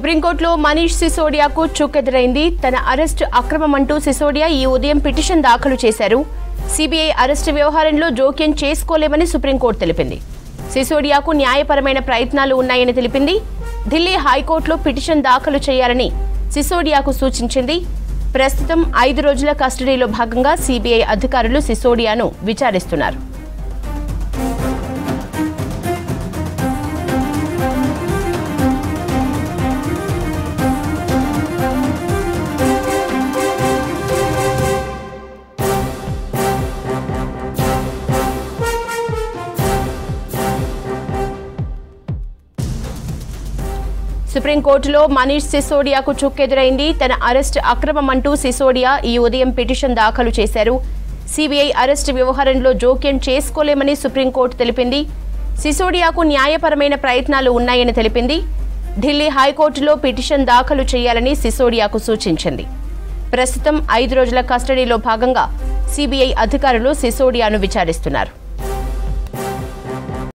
సుప్రీంకోర్టులో మనీష్ సిసోడియాకు చుక్కెదురైంది తన అరెస్టు అక్రమమంటూ సిసోడియా ఈ ఉదయం పిటిషన్ దాఖలు చేశారు సిబిఐ అరెస్టు వ్యవహారంలో జోక్యం చేసుకోలేమని సుప్రీంకోర్టు తెలిపింది సిసోడియాకు న్యాయపరమైన ప్రయత్నాలు ఉన్నాయని తెలిపింది ఢిల్లీ హైకోర్టులో పిటిషన్ దాఖలు చేయాలని సిసోడియాకు సూచించింది ప్రస్తుతం ఐదు రోజుల కస్టడీలో భాగంగా సిబిఐ అధికారులు సిసోడియాను విచారిస్తున్నారు సుప్రీంకోర్టులో మనీష్ సిసోడియాకు చుక్కెదురైంది తన అరెస్ట్ అక్రమమంటూ సిసోడియా ఈ ఉదయం పిటిషన్ దాఖలు చేశారు సిబిఐ అరెస్టు వ్యవహారంలో జోక్యం చేసుకోలేమని సుప్రీంకోర్టు తెలిపింది సిసోడియాకు న్యాయపరమైన ప్రయత్నాలు ఉన్నాయని తెలిపింది ఢిల్లీ హైకోర్టులో పిటిషన్ దాఖలు చేయాలని సిసోడియాకు సూచించింది ప్రస్తుతం ఐదు రోజుల కస్టడీలో భాగంగా సిబిఐ అధికారులు సిసోడియాను విచారిస్తున్నారు